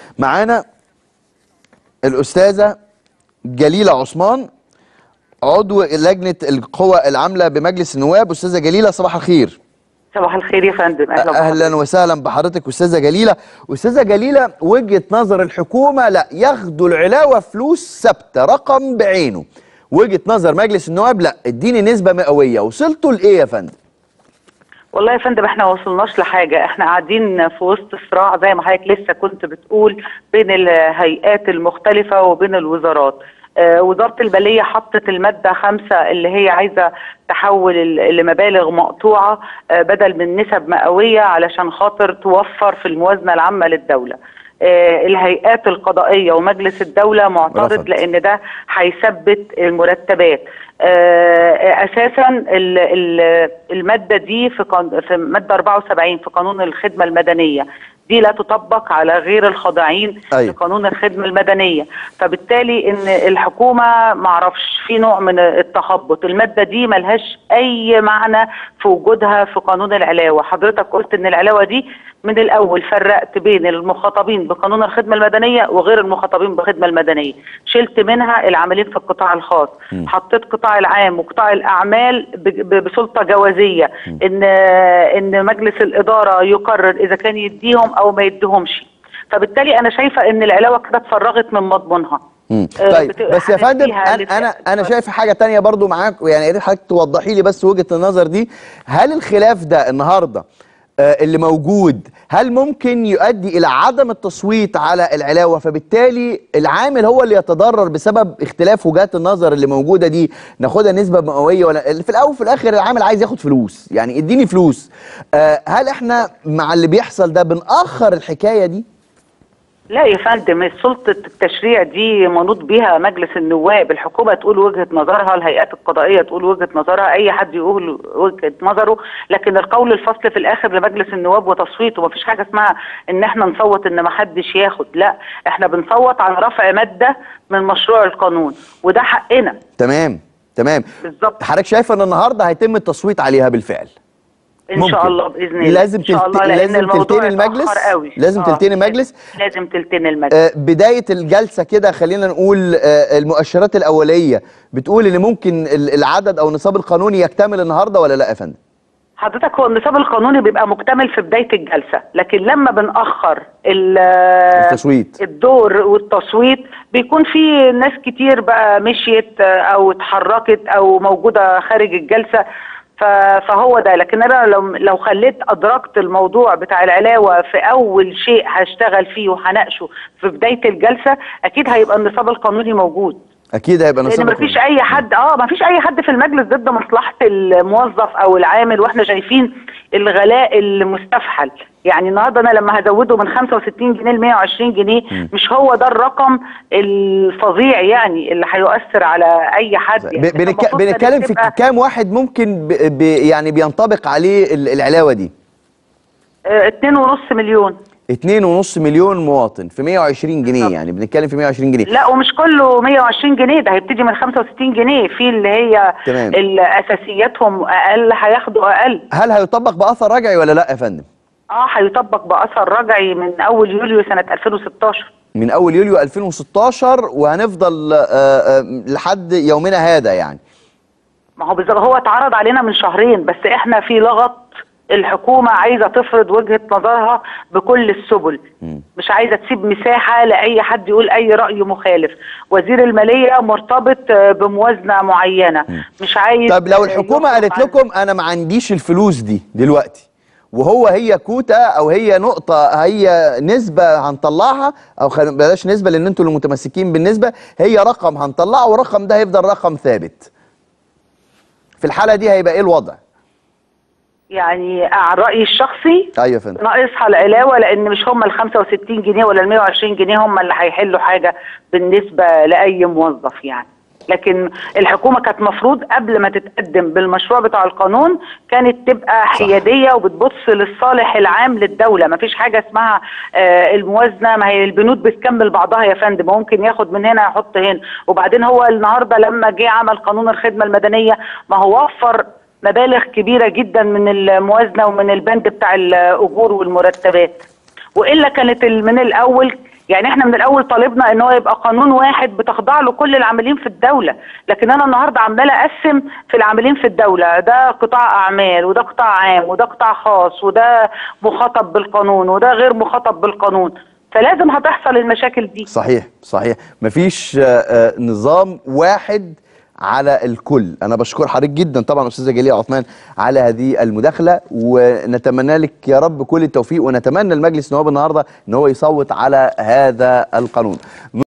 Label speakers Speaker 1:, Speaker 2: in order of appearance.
Speaker 1: معانا الاستاذه جليله عثمان عضو لجنه القوى العامله بمجلس النواب استاذه جليله صباح الخير
Speaker 2: صباح الخير يا فندم اهلا
Speaker 1: اهلا وسهلا بحضرتك استاذه جليله استاذه جليله وجهه نظر الحكومه لا ياخدوا العلاوه فلوس ثابته رقم بعينه وجهه نظر مجلس النواب لا اديني نسبه مئويه وصلتوا لايه يا فندم
Speaker 2: والله يا فندم احنا ما وصلناش لحاجه احنا قاعدين في وسط صراع زي ما حضرتك لسه كنت بتقول بين الهيئات المختلفه وبين الوزارات آه وزاره الماليه حطت الماده خمسة اللي هي عايزه تحول ال- لمبالغ مقطوعه آه بدل من نسب مئويه علشان خاطر توفر في الموازنه العامه للدوله آه الهيئات القضائيه ومجلس الدوله معترض
Speaker 1: رفض.
Speaker 2: لان ده هيثبت المرتبات آه، اساسا ال- ال- الماده دي في قان- في ماده 74 في قانون الخدمه المدنيه دي لا تطبق على غير الخاضعين
Speaker 1: أيوة.
Speaker 2: لقانون الخدمه المدنيه فبالتالي ان الحكومه معرفش في نوع من التخبط الماده دي ملهاش اي معنى في وجودها في قانون العلاوه حضرتك قلت ان العلاوه دي من الاول فرقت بين المخاطبين بقانون الخدمه المدنيه وغير المخاطبين بالخدمه المدنيه شلت منها العاملين في القطاع الخاص حطيت قطاع العام وقطاع الاعمال ب- ب- بسلطه جوازيه ان ان مجلس الاداره يقرر اذا كان يديهم او ما يديهمش فبالتالي انا شايفه ان العلاوه كده اتفرغت من مضمونها
Speaker 1: مم.
Speaker 2: آه،
Speaker 1: طيب
Speaker 2: بتبقى
Speaker 1: بس يا
Speaker 2: حاجات
Speaker 1: فندم
Speaker 2: فيها
Speaker 1: انا
Speaker 2: لسه-
Speaker 1: انا انا شايف حاجه تانية برضو معاك يعني يا ريت حضرتك توضحي لي بس وجهه النظر دي هل الخلاف ده النهارده آه، اللي موجود هل ممكن يؤدي الى عدم التصويت على العلاوه فبالتالي العامل هو اللي يتضرر بسبب اختلاف وجهات النظر اللي موجوده دي ناخدها نسبه مئويه ولا في الاول وفي الاخر العامل عايز ياخد فلوس يعني اديني فلوس آه، هل احنا مع اللي بيحصل ده بنأخر الحكايه دي
Speaker 2: لا يا فندم سلطة التشريع دي منوط بها مجلس النواب الحكومة تقول وجهة نظرها الهيئات القضائية تقول وجهة نظرها أي حد يقول وجهة نظره لكن القول الفصل في الآخر لمجلس النواب وتصويته مفيش حاجة اسمها إن احنا نصوت إن محدش ياخد لا احنا بنصوت على رفع مادة من مشروع القانون وده حقنا
Speaker 1: تمام تمام
Speaker 2: بالظبط
Speaker 1: حضرتك شايفه ان النهارده هيتم التصويت عليها بالفعل
Speaker 2: ان شاء
Speaker 1: ممكن.
Speaker 2: الله باذن الله
Speaker 1: لازم
Speaker 2: إن شاء
Speaker 1: تلت-
Speaker 2: الله، لأن
Speaker 1: لازم
Speaker 2: الموضوع
Speaker 1: تلتين المجلس؟
Speaker 2: اتأخر قوي.
Speaker 1: لازم تلتين المجلس؟
Speaker 2: لازم تلتين المجلس
Speaker 1: آه، بداية الجلسة كده خلينا نقول آه، المؤشرات الأولية بتقول إن ممكن ال- العدد أو النصاب القانوني يكتمل النهاردة ولا لا يا فندم؟
Speaker 2: حضرتك هو النصاب القانوني بيبقى مكتمل في بدايه الجلسه لكن لما بنأخر ال-
Speaker 1: التصويت.
Speaker 2: الدور والتصويت بيكون في ناس كتير بقى مشيت او اتحركت او موجوده خارج الجلسه ف- فهو ده لكن انا لو لو خليت ادركت الموضوع بتاع العلاوه في اول شيء هشتغل فيه وهناقشه في بدايه الجلسه اكيد هيبقى النصاب القانوني موجود
Speaker 1: أكيد هيبقى
Speaker 2: لان
Speaker 1: نصاب
Speaker 2: مفيش
Speaker 1: قانوني.
Speaker 2: اي حد اه مفيش اي حد في المجلس ضد مصلحه الموظف او العامل واحنا شايفين الغلاء المستفحل يعني النهارده انا لما هزوده من 65 جنيه ل 120 جنيه مش هو ده الرقم الفظيع يعني اللي هيؤثر على اي حد يعني
Speaker 1: ب- بنك...
Speaker 2: المفروض كانت
Speaker 1: بنتكلم في
Speaker 2: تبقى،
Speaker 1: كام واحد ممكن ب... ب... يعني بينطبق عليه ال- العلاوة دي؟
Speaker 2: آه، 2.5 مليون
Speaker 1: 2.5 مليون مواطن في 120 جنيه
Speaker 2: بالظبط.
Speaker 1: يعني بنتكلم في 120 جنيه
Speaker 2: لا ومش كله 120 جنيه ده هيبتدي من 65 جنيه في اللي هي
Speaker 1: تمام.
Speaker 2: اللي اساسياتهم اقل هياخدوا اقل
Speaker 1: هل هيطبق بأثر رجعي ولا لا يا فندم؟
Speaker 2: اه هيطبق باثر رجعي من اول يوليو سنه 2016
Speaker 1: من أول يوليو 2016 وهنفضل آه، آه، لحد يومنا هذا يعني
Speaker 2: ما هو بالظبط هو اتعرض علينا من شهرين بس احنا في لغط الحكومه عايزه تفرض وجهه نظرها بكل السبل مش عايزه تسيب مساحه لاي حد يقول اي راي مخالف وزير الماليه مرتبط آه، بموازنه معينه مش عايز
Speaker 1: طب لو
Speaker 2: آه،
Speaker 1: الحكومه
Speaker 2: يخرج
Speaker 1: قالت
Speaker 2: عن-
Speaker 1: لكم انا ما عنديش الفلوس دي دلوقتي وهو هي كوتا او هي نقطه هي نسبه هنطلعها او خل... بلاش نسبه لان انتوا اللي متمسكين بالنسبه هي رقم هنطلعه والرقم ده هيفضل رقم ثابت في الحاله دي هيبقى ايه الوضع
Speaker 2: يعني على رايي الشخصي
Speaker 1: ايوه يا فندم
Speaker 2: ناقصها العلاوه لان مش هم ال 65 جنيه ولا ال 120 جنيه هم اللي هيحلوا حاجه بالنسبه لاي موظف يعني لكن الحكومه كانت مفروض قبل ما تتقدم بالمشروع بتاع القانون كانت تبقى حياديه وبتبص للصالح العام للدوله ما فيش حاجه اسمها آه الموازنه ما هي البنود بتكمل بعضها يا فندم ممكن ياخد من هنا يحط هنا وبعدين هو النهارده لما جه عمل قانون الخدمه المدنيه ما هو وفر مبالغ كبيره جدا من الموازنه ومن البند بتاع الاجور والمرتبات والا كانت ال- من الاول يعني احنا من الاول طالبنا ان هو يبقى قانون واحد بتخضع له كل العاملين في الدوله لكن انا النهارده عماله اقسم في العاملين في الدوله ده قطاع اعمال وده قطاع عام وده قطاع خاص وده مخاطب بالقانون وده غير مخاطب بالقانون فلازم هتحصل المشاكل دي
Speaker 1: صحيح صحيح مفيش آه، آه، نظام واحد على الكل انا بشكر حضرتك جدا طبعا استاذه جليل عثمان على هذه المداخله ونتمنى لك يا رب كل التوفيق ونتمنى المجلس النواب النهارده ان هو يصوت على هذا القانون